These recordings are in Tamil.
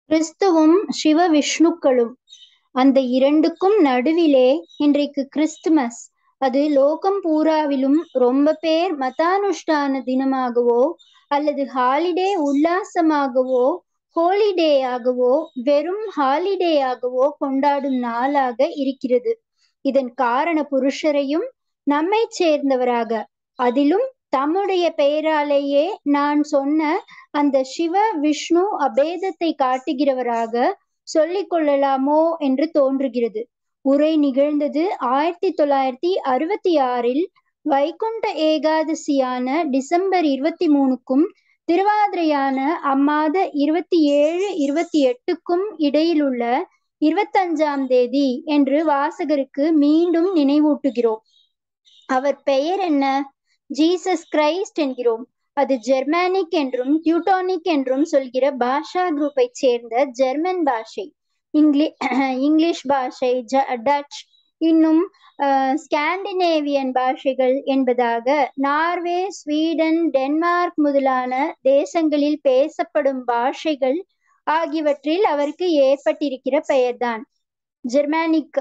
கிறிஸ்துவும் சிவ விஷ்ணுக்களும் அந்த இரண்டுக்கும் நடுவிலே இன்றைக்கு கிறிஸ்துமஸ் அது லோகம் பூராவிலும் ரொம்ப பேர் மதானுஷ்டான தினமாகவோ அல்லது ஹாலிடே உல்லாசமாகவோ ஹோலிடேயாகவோ வெறும் ஹாலிடேயாகவோ கொண்டாடும் நாளாக இருக்கிறது இதன் காரண புருஷரையும் நம்மை சேர்ந்தவராக அதிலும் தம்முடைய பெயராலேயே நான் சொன்ன அந்த சிவ விஷ்ணு அபேதத்தை காட்டுகிறவராக சொல்லிக் கொள்ளலாமோ என்று தோன்றுகிறது உரை நிகழ்ந்தது ஆயிரத்தி தொள்ளாயிரத்தி அறுபத்தி ஆறில் வைகுண்ட ஏகாதசியான டிசம்பர் இருபத்தி மூணுக்கும் திருவாதிரையான அம்மாத இருபத்தி ஏழு இருபத்தி எட்டுக்கும் இடையிலுள்ள இருபத்தஞ்சாம் தேதி என்று வாசகருக்கு மீண்டும் நினைவூட்டுகிறோம் அவர் பெயர் என்ன ஜீசஸ் கிரைஸ்ட் என்கிறோம் அது ஜெர்மானிக் என்றும் டியூட்டானிக் என்றும் சொல்கிற பாஷா குரூப்பை சேர்ந்த ஜெர்மன் பாஷை இங்கிலி இங்கிலீஷ் பாஷை டச் இன்னும் ஸ்காண்டினேவியன் பாஷைகள் என்பதாக நார்வே ஸ்வீடன் டென்மார்க் முதலான தேசங்களில் பேசப்படும் பாஷைகள் ஆகியவற்றில் அவருக்கு ஏற்பட்டிருக்கிற பெயர்தான் ஜெர்மானிக்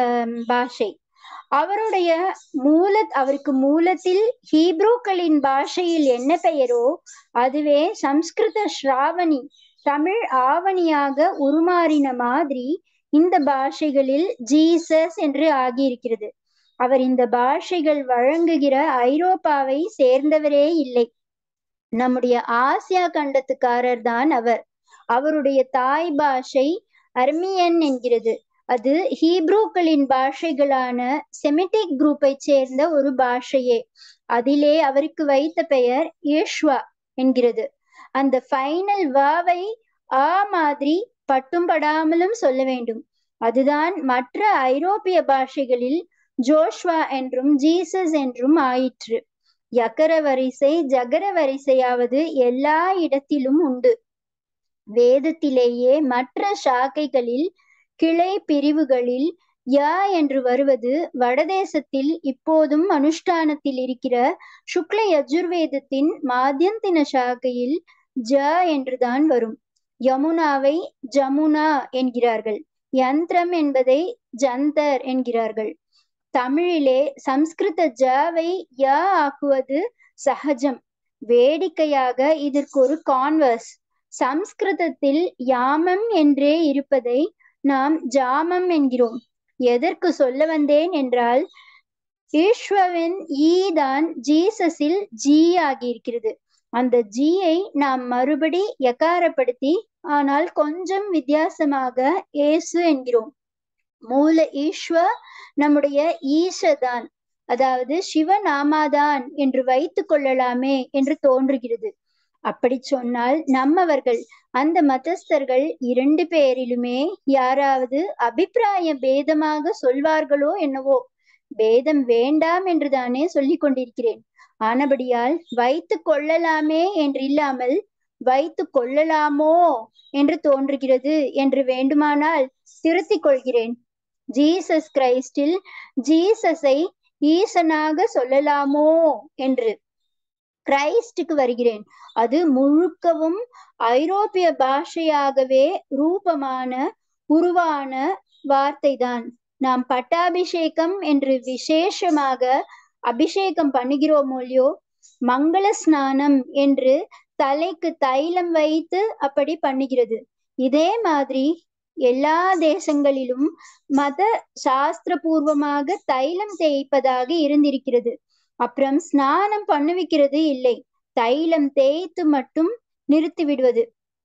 பாஷை அவருடைய மூல அவருக்கு மூலத்தில் ஹீப்ரூக்களின் பாஷையில் என்ன பெயரோ அதுவே சம்ஸ்கிருத ஸ்ராவணி தமிழ் ஆவணியாக உருமாறின மாதிரி இந்த பாஷைகளில் ஜீசஸ் என்று ஆகியிருக்கிறது அவர் இந்த பாஷைகள் வழங்குகிற ஐரோப்பாவை சேர்ந்தவரே இல்லை நம்முடைய ஆசியா கண்டத்துக்காரர் தான் அவர் அவருடைய தாய் பாஷை அர்மியன் என்கிறது அது ஹீப்ரூக்களின் பாஷைகளான செமிட்டிக் குரூப்பை சேர்ந்த ஒரு பாஷையே அதிலே அவருக்கு வைத்த பெயர் யேஷ்வா என்கிறது அந்த ஃபைனல் வாவை ஆ மாதிரி பட்டும் படாமலும் சொல்ல வேண்டும் அதுதான் மற்ற ஐரோப்பிய பாஷைகளில் ஜோஷ்வா என்றும் ஜீசஸ் என்றும் ஆயிற்று யக்கர வரிசை ஜகர வரிசையாவது எல்லா இடத்திலும் உண்டு வேதத்திலேயே மற்ற சாக்கைகளில் கிளை பிரிவுகளில் யா என்று வருவது வடதேசத்தில் இப்போதும் அனுஷ்டானத்தில் இருக்கிற சுக்ல யஜுர்வேதத்தின் மாத்தியந்தின சாக்கையில் ஜ என்றுதான் வரும் யமுனாவை ஜமுனா என்கிறார்கள் யந்திரம் என்பதை ஜந்தர் என்கிறார்கள் தமிழிலே சம்ஸ்கிருத ஜவை யா ஆக்குவது சகஜம் வேடிக்கையாக இதற்கு ஒரு கான்வர்ஸ் சம்ஸ்கிருதத்தில் யாமம் என்றே இருப்பதை நாம் ஜாமம் என்கிறோம் எதற்கு சொல்ல வந்தேன் என்றால் ஈஸ்வவின் ஈ தான் ஜீசஸில் ஜி ஆகியிருக்கிறது அந்த ஜியை நாம் மறுபடி யக்காரப்படுத்தி ஆனால் கொஞ்சம் வித்தியாசமாக ஏசு என்கிறோம் மூல ஈஸ்வ நம்முடைய ஈசதான் அதாவது சிவநாமாதான் என்று வைத்து கொள்ளலாமே என்று தோன்றுகிறது அப்படி சொன்னால் நம்மவர்கள் அந்த மதஸ்தர்கள் இரண்டு பேரிலுமே யாராவது அபிப்பிராய பேதமாக சொல்வார்களோ என்னவோ பேதம் வேண்டாம் என்று தானே சொல்லிக் கொண்டிருக்கிறேன் ஆனபடியால் வைத்து கொள்ளலாமே என்று இல்லாமல் வைத்து கொள்ளலாமோ என்று தோன்றுகிறது என்று வேண்டுமானால் திருத்திக் கொள்கிறேன் ஜீசஸ் கிரைஸ்டில் ஜீசஸை ஈசனாக சொல்லலாமோ என்று கிரைஸ்டுக்கு வருகிறேன் அது முழுக்கவும் ஐரோப்பிய பாஷையாகவே ரூபமான உருவான வார்த்தைதான் நாம் பட்டாபிஷேகம் என்று விசேஷமாக அபிஷேகம் பண்ணுகிறோம் இல்லையோ மங்கள ஸ்நானம் என்று தலைக்கு தைலம் வைத்து அப்படி பண்ணுகிறது இதே மாதிரி எல்லா தேசங்களிலும் மத சாஸ்திர பூர்வமாக தைலம் தேய்ப்பதாக இருந்திருக்கிறது அப்புறம் ஸ்நானம் பண்ணுவிக்கிறது இல்லை தைலம் தேய்த்து மட்டும் நிறுத்தி விடுவது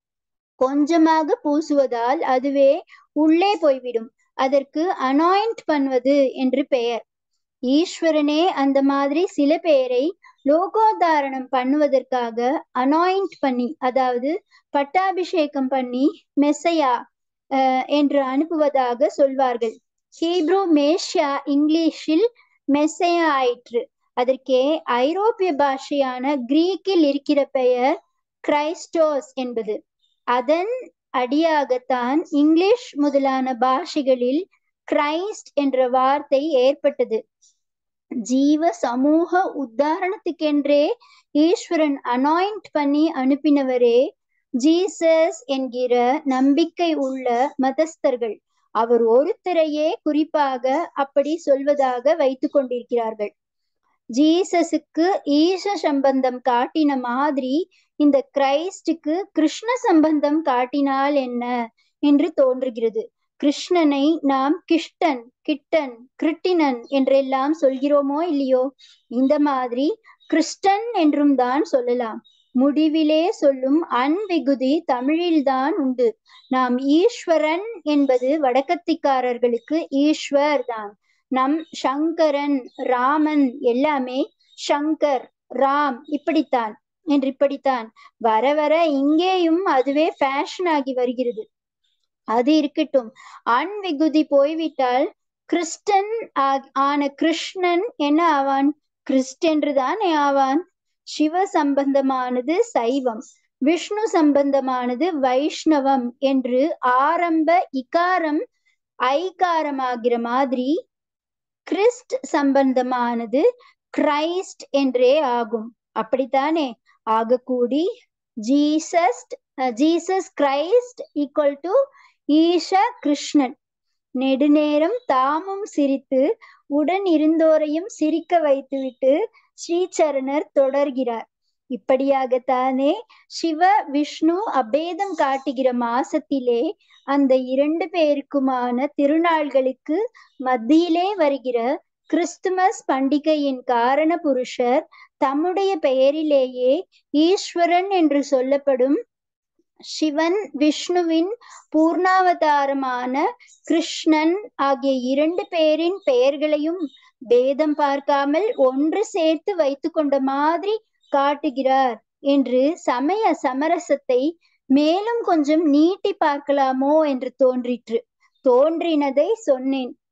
கொஞ்சமாக பூசுவதால் அதுவே உள்ளே போய்விடும் அதற்கு அனாயிண்ட் பண்ணுவது என்று பெயர் ஈஸ்வரனே அந்த மாதிரி சில பேரை லோகோதாரணம் பண்ணுவதற்காக அனாயிண்ட் பண்ணி அதாவது பட்டாபிஷேகம் பண்ணி மெஸ்ஸையா என்று அனுப்புவதாக சொல்வார்கள் ஹீப்ரூ மேஷியா இங்கிலீஷில் மெஸ்ஸையா ஆயிற்று அதற்கே ஐரோப்பிய பாஷையான கிரீக்கில் இருக்கிற பெயர் கிரைஸ்டோஸ் என்பது அதன் அடியாகத்தான் இங்கிலீஷ் முதலான பாஷைகளில் கிரைஸ்ட் என்ற வார்த்தை ஏற்பட்டது ஜீவ சமூக உத்தாரணத்துக்கென்றே ஈஸ்வரன் அனாயிண்ட் பண்ணி அனுப்பினவரே ஜீசஸ் என்கிற நம்பிக்கை உள்ள மதஸ்தர்கள் அவர் ஒருத்தரையே குறிப்பாக அப்படி சொல்வதாக வைத்துக் கொண்டிருக்கிறார்கள் ஜீசஸுக்கு ஈச சம்பந்தம் காட்டின மாதிரி இந்த கிரைஸ்டுக்கு கிருஷ்ண சம்பந்தம் காட்டினால் என்ன என்று தோன்றுகிறது கிருஷ்ணனை நாம் கிஷ்டன் கிட்டன் கிருட்டினன் என்றெல்லாம் சொல்கிறோமோ இல்லையோ இந்த மாதிரி கிறிஸ்டன் என்றும் தான் சொல்லலாம் முடிவிலே சொல்லும் அன்விகுதி தமிழில்தான் உண்டு நாம் ஈஸ்வரன் என்பது வடக்கத்திக்காரர்களுக்கு ஈஸ்வர் தான் நம் சங்கரன் ராமன் எல்லாமே சங்கர் ராம் இப்படித்தான் என்று இப்படித்தான் வர வர இங்கேயும் அதுவே ஃபேஷன் ஆகி வருகிறது அது இருக்கட்டும் அன்விகுதி போய்விட்டால் கிறிஸ்டன் ஆன கிருஷ்ணன் என்ன ஆவான் கிறிஸ்டென்று தானே ஆவான் சிவ சம்பந்தமானது சைவம் விஷ்ணு சம்பந்தமானது வைஷ்ணவம் என்று ஆரம்ப இகாரம் ஐகாரமாகிற மாதிரி கிறிஸ்ட் சம்பந்தமானது கிரைஸ்ட் என்றே ஆகும் அப்படித்தானே ஆகக்கூடி Jesus Jesus Christ equal to Isha Krishnan நெடுநேரம் தாமும் சிரித்து உடன் இருந்தோரையும் சிரிக்க வைத்துவிட்டு ஸ்ரீசரணர் தொடர்கிறார் இப்படியாகத்தானே சிவ விஷ்ணு அபேதம் காட்டுகிற மாசத்திலே அந்த இரண்டு பேருக்குமான திருநாள்களுக்கு மத்தியிலே வருகிற கிறிஸ்துமஸ் பண்டிகையின் காரண புருஷர் தம்முடைய பெயரிலேயே ஈஸ்வரன் என்று சொல்லப்படும் சிவன் விஷ்ணுவின் பூர்ணாவதாரமான கிருஷ்ணன் ஆகிய இரண்டு பேரின் பெயர்களையும் பேதம் பார்க்காமல் ஒன்று சேர்த்து வைத்து கொண்ட மாதிரி காட்டுகிறார் என்று சமய சமரசத்தை மேலும் கொஞ்சம் நீட்டி பார்க்கலாமோ என்று தோன்றிற்று தோன்றினதை சொன்னேன்